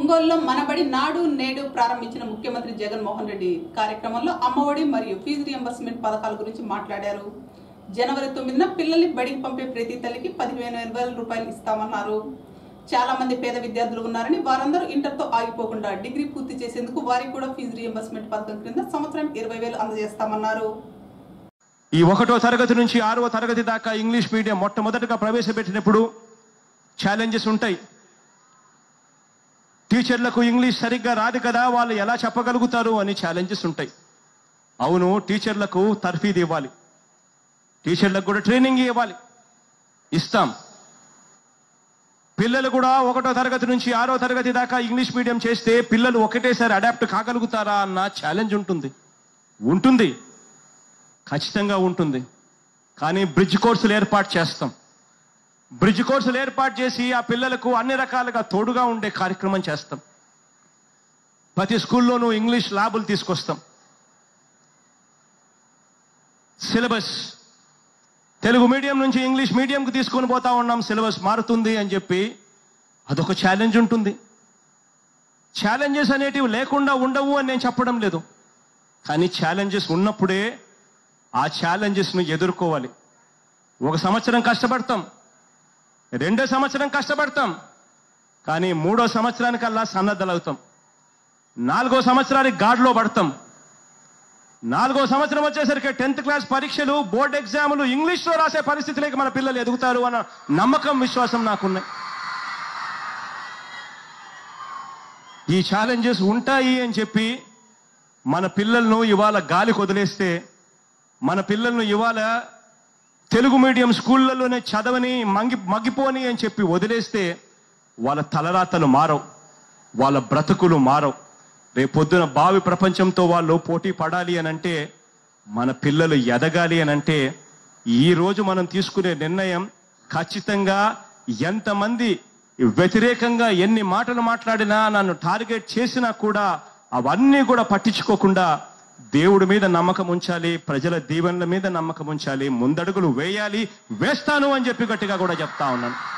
ఒంగోలులో మనబడి నాడు నేడు ప్రారంభించిన ముఖ్యమంత్రి జగన్మోహన్ రెడ్డి కార్యక్రమంలో అమ్మఒడి మరియు ఫీజు రియంబర్స్మెంట్ పథకాల గురించి మాట్లాడారు జనవరి తొమ్మిదిన పిల్లల్ని బడికి పంపే ప్రతి తల్లికి పదిహేను వేల రూపాయలు ఇస్తామన్నారు చాలా మంది పేద విద్యార్థులు ఉన్నారని వారందరూ ఇంటర్తో ఆగిపోకుండా డిగ్రీ పూర్తి చేసేందుకు వారికి కూడా ఫీజు రియంబర్స్మెంట్ పథకం క్రింద సంవత్సరానికి ఇరవై వేలు అందజేస్తామన్నారు ఈ ఒకటో తరగతి నుంచి ఆరవ తరగతి దాకా ఇంగ్లీష్ మీడియం మొట్టమొదటగా ప్రవేశపెట్టినప్పుడు ఛాలెంజెస్ ఉంటాయి టీచర్లకు ఇంగ్లీష్ సరిగ్గా రాదు కదా వాళ్ళు ఎలా చెప్పగలుగుతారు అని ఛాలెంజెస్ ఉంటాయి అవును టీచర్లకు తర్ఫీదు ఇవ్వాలి టీచర్లకు కూడా ట్రైనింగ్ ఇవ్వాలి ఇస్తాం పిల్లలు కూడా ఒకటో తరగతి నుంచి ఆరో తరగతి దాకా ఇంగ్లీష్ మీడియం చేస్తే పిల్లలు ఒకటేసారి అడాప్ట్ కాగలుగుతారా అన్న ఛాలెంజ్ ఉంటుంది ఉంటుంది ఖచ్చితంగా ఉంటుంది కానీ బ్రిడ్జ్ కోర్సులు ఏర్పాటు చేస్తాం బ్రిడ్జ్ కోర్సులు ఏర్పాటు చేసి ఆ పిల్లలకు అన్ని రకాలుగా తోడుగా ఉండే కార్యక్రమం చేస్తాం ప్రతి స్కూల్లోనూ ఇంగ్లీష్ ల్యాబులు తీసుకొస్తాం సిలబస్ తెలుగు మీడియం నుంచి ఇంగ్లీష్ మీడియంకి తీసుకొని పోతా ఉన్నాం సిలబస్ మారుతుంది అని చెప్పి అదొక ఛాలెంజ్ ఉంటుంది ఛాలెంజెస్ అనేటివి లేకుండా ఉండవు అని నేను చెప్పడం లేదు కానీ ఛాలెంజెస్ ఉన్నప్పుడే ఆ ఛాలెంజెస్ను ఎదుర్కోవాలి ఒక సంవత్సరం కష్టపడతాం రెండో సంవత్సరం కష్టపడతాం కానీ మూడో సంవత్సరానికల్లా సన్నద్ధలవుతాం నాలుగో సంవత్సరానికి గాడిలో పడతాం నాలుగో సంవత్సరం వచ్చేసరికి టెన్త్ క్లాస్ పరీక్షలు బోర్డ్ ఎగ్జాములు ఇంగ్లీష్లో రాసే పరిస్థితిలోకి మన పిల్లలు ఎదుగుతారు అన్న నమ్మకం విశ్వాసం నాకున్నాయి ఈ ఛాలెంజెస్ ఉంటాయి అని చెప్పి మన పిల్లలను ఇవాళ గాలికి వదిలేస్తే మన పిల్లలను ఇవాళ తెలుగు మీడియం స్కూళ్ళలోనే చదవని మంగి మగ్గిపోని అని చెప్పి వదిలేస్తే వాళ్ళ తలరాతలు మారవు వాళ్ళ బ్రతుకులు మారవు రేపొద్దున భావి ప్రపంచంతో వాళ్ళు పోటీ పడాలి అని అంటే మన పిల్లలు ఎదగాలి అని అంటే ఈ రోజు మనం తీసుకునే నిర్ణయం ఖచ్చితంగా ఎంతమంది వ్యతిరేకంగా ఎన్ని మాటలు మాట్లాడినా నన్ను టార్గెట్ చేసినా కూడా అవన్నీ కూడా పట్టించుకోకుండా దేవుడి మీద నమ్మకం ఉంచాలి ప్రజల దీవెనల మీద నమ్మకం ఉంచాలి ముందడుగులు వేయాలి వేస్తాను అని చెప్పి గట్టిగా కూడా చెప్తా ఉన్నాను